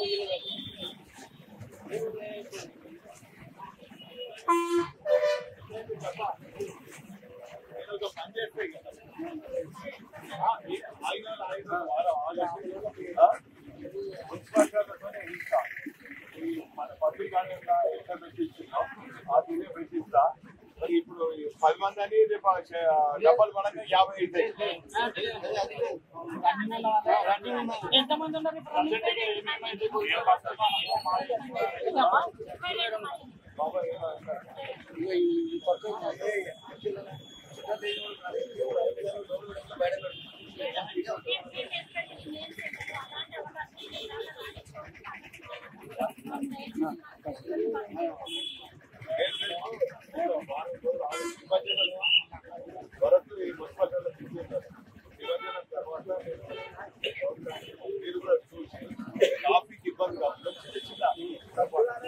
మన పబ్లిక్ గార్డెన్లో ఎక్కడ పెట్టించున్నాం ఆ తీరే పెట్టిస్తా మరి ఇప్పుడు ఈ పది మంది అని రేపు ఆ చే- డబ్బాలు పడంగా యాభై అవుతాయి ఎంతమంది ఉన్నారు ఇప్పుడు వరకు ఈ మున్సిపాలిటీలో తీసుకుంటారు విభజన తర్వాత మీరు కూడా చూసి ట్రాఫిక్ ఇబ్బంది కాకుండా చిన్న చిన్న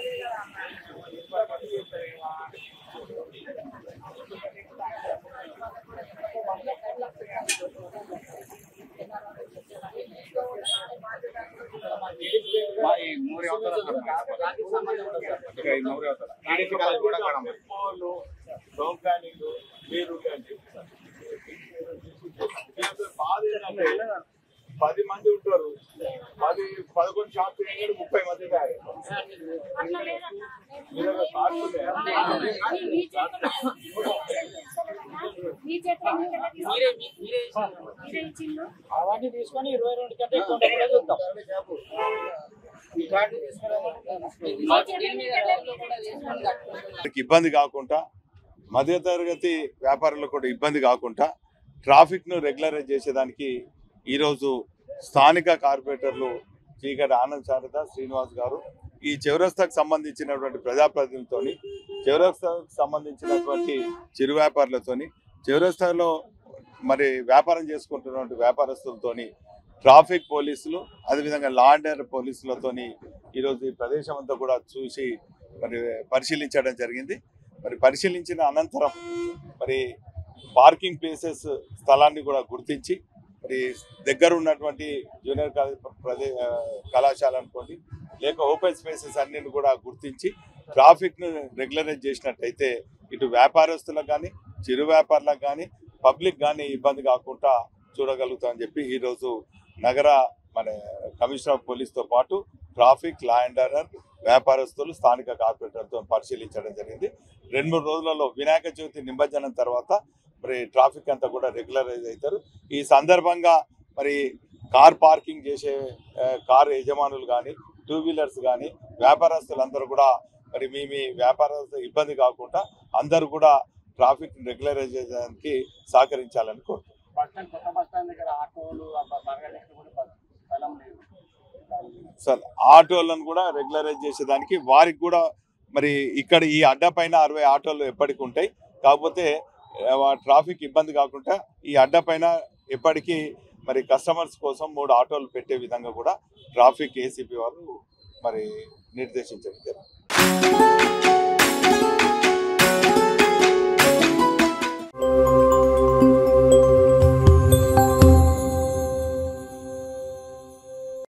వాళ్ళు డోమ్ ప్లానింగ్ మీరు అని చెప్తారు దీంతో బాధ ఏంటంటే పది మంది ఉంటారు పది పదకొండు షాప్స్ చేయగానే ముప్పై మంది తయారు అట్లా లేదన్నా మీరు షాప్స్ ఉన్నాయా? అది మీ చేతిలో మీ చేతిలో మీకెలా మీరే తీసుకున్నారు? మీరే మీరే ఇచ్చిండ్రు అవన్నీ తీసుకొని ఇరవై రెండు కంటే ఎక్కువ ఉండకుండా చూద్దాం ఈ కార్డు తీసుకురామా? మీ చేతిలో మీకెలా తీసుకున్నారు? వాళ్ళకి ఇబ్బంది కాకుండా మధ్యతరగతి వ్యాపారులకు కూడా ఇబ్బంది కాకుండా ట్రాఫిక్ను రెగ్యులరైజ్ చేసేదానికి ఈరోజు స్థానిక కార్పొరేటర్లు చీకటి ఆనంద్ శారద శ్రీనివాస్ గారు ఈ చౌరస్తాకు సంబంధించినటువంటి ప్రజాప్రతినిధులతోని చౌరస్తాకు సంబంధించినటువంటి చిరు వ్యాపారులతోని చౌరస్తాలో మరి వ్యాపారం చేసుకుంటున్నటువంటి వ్యాపారస్తులతోని ట్రాఫిక్ పోలీసులు అదేవిధంగా లా అండ్ ఆర్డర్ పోలీసులతోని ఈరోజు ఈ ప్రదేశం అంతా కూడా చూసి మరి పరిశీలించడం జరిగింది మరి పరిశీలించిన అనంతరం మరి పార్కింగ్ ప్లేసెస్ స్థలాన్ని కూడా గుర్తించి మరి దగ్గర ఉన్నటువంటి జూనియర్ కాలేజ్ ప్రదే ఆ, కళాశాల అనుకోండి లేక ఓపెన్ స్పేసెస్ అన్నిటిని కూడా గుర్తించి ట్రాఫిక్ను రెగ్యులరైజ్ చేసినట్టయితే ఇటు వ్యాపారస్తులకు కానీ చిరు వ్యాపారులకు కానీ పబ్లిక్ కానీ ఇబ్బంది కాకుండా చూడగలుగుతామని చెప్పి ఈరోజు నగర మన కమిషనర్ ఆఫ్ పోలీస్తో పాటు ట్రాఫిక్ లా అండ్ ఆర్డర్ వ్యాపారస్తులు స్థానిక కార్పొరేటర్తో పరిశీలించడం జరిగింది రెండు మూడు రోజులలో వినాయక చవితి నిమజ్జనం తర్వాత మరి ట్రాఫిక్ అంతా కూడా రెగ్యులరైజ్ అవుతారు ఈ సందర్భంగా మరి కార్ పార్కింగ్ చేసే ఆ, కార్ యజమానులు కానీ టూ వీలర్స్ కానీ వ్యాపారస్తులందరూ కూడా మరి మీ మీ వ్యాపార ఇబ్బంది కాకుండా అందరూ కూడా ట్రాఫిక్ రెగ్యులరైజ్ చేయడానికి సహకరించాలని కోరుతున్నాను బస్ స్టాండ్ కొత్త బస్ స్టాండ్ దగ్గర ఆటోలు బరగలేక కూడా బస్ స్థలం లేదు సార్ ఆటోలను కూడా రెగ్యులరైజ్ చేసేదానికి వారికి కూడా మరి ఇక్కడ ఈ అడ్డ పైన అరవై ఆటోలు ఎప్పటికి ఉంటాయి కాకపోతే ఆ, ట్రాఫిక్ ఇబ్బంది కాకుండా ఈ అడ్డ పైన ఎప్పటికీ మరి కస్టమర్స్ కోసం మూడు ఆటోలు పెట్టే విధంగా కూడా ట్రాఫిక్ ఏసీపీ వారు మరి నిర్దేశించారు